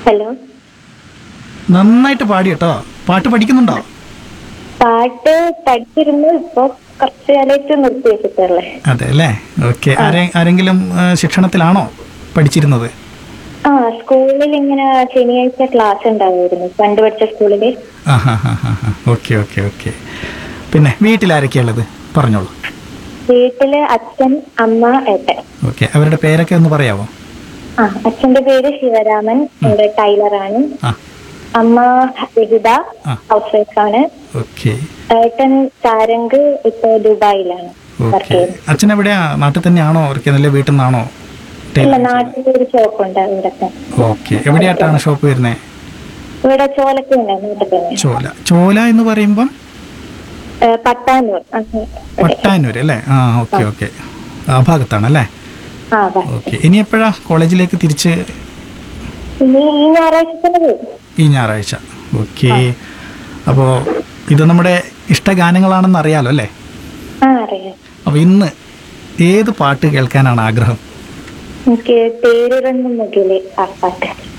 Hello നന്നായിട്ട് പാടി കേട്ടോ പാട്ട് പഠിക്കുന്നുണ്ടോ പാട്ട് പഠിച്ചിരുന്നു ഇപ്പൊ കുറച്ച് കാലമായിട്ട് നിർത്തി വെച്ചിട്ടുള്ളേ അതെ അല്ലേ ഓക്കെ ആരെ ആരെങ്കിലും ആ, ശിക്ഷണത്തിലാണോ പഠിച്ചിരുന്നത് ആ സ്കൂളിൽ ഇങ്ങനെ ശനിയാഴ്ച ക്ലാസ് ഉണ്ടാവുമായിരുന്നു പണ്ട് പഠിച്ച സ്കൂളില് ആ ഹാ ഹാ ഹാ ഹാ ഓക്കെ ഓക്കെ ഓക്കെ പിന്നെ വീട്ടിൽ ആരൊക്കെയുള്ളത് പറഞ്ഞോളൂ വീട്ടില് അച്ഛൻ അമ്മ ഏട്ടൻ ഓക്കെ അവരുടെ പേരൊക്കെ ഒന്ന് പറയാമോ ആ അച്ഛന്റെ പേര് ശിവരാമൻ ഇവിടെ ടൈലറാണ് ആ അമ്മ രഹിത ആ. ഹൗസ് വൈഫാണ് ഓക്കെ ഏട്ടൻ സാരംഗ് ഇപ്പൊ ദുബായിലാണ് വർക്ക് ഓക്കെ ചെയ്യുന്നത് അച്ഛൻ എവിടെയാ നാട്ടിൽ തന്നെയാണോ അവർക്ക് നല്ല വീട്ടിൽ നിന്നാണോ ഇല്ല നാട്ടിൽ ഒരു ഷോപ്പുണ്ട് ഇവിടത്തെ ഓക്കെ എവിടെയായിട്ടാണ് ഷോപ്പ് വരുന്നത് ഇവിടെ ചോലക്ക് തന്നെ നാട്ടിൽ തന്നെ ചോല ചോല എന്ന് പറയുമ്പം ഏ, പട്ടാന്നൂർ അങ്ങ് ഇവിടെ. പട്ടാനൂർ അല്ലേ ആ ഓക്കെ ഓക്കെ ആ ഭാഗത്താണ് അല്ലേ ആ വാ. ഓക്കെ ഇനി എപ്പോഴാ കോളേജിലേക്ക് തിരിച്ച് ഇനി ഈ ഞായറാഴ്ച തന്നെ പോകും ഈ ഞായറാഴ്ച ഓക്കെ അപ്പോൾ ഇത് നമ്മുടെ ഇഷ്ടഗാനങ്ങളാണെന്ന് അറിയാലോ അല്ലേ ആ അറിയാം അപ്പോൾ ഇന്ന് ഏത് പാട്ട് കേൾക്കാനാണ് ആഗ്രഹം എനിക്ക് പേരിറങ്ങും മുകില് ആ പാട്ട്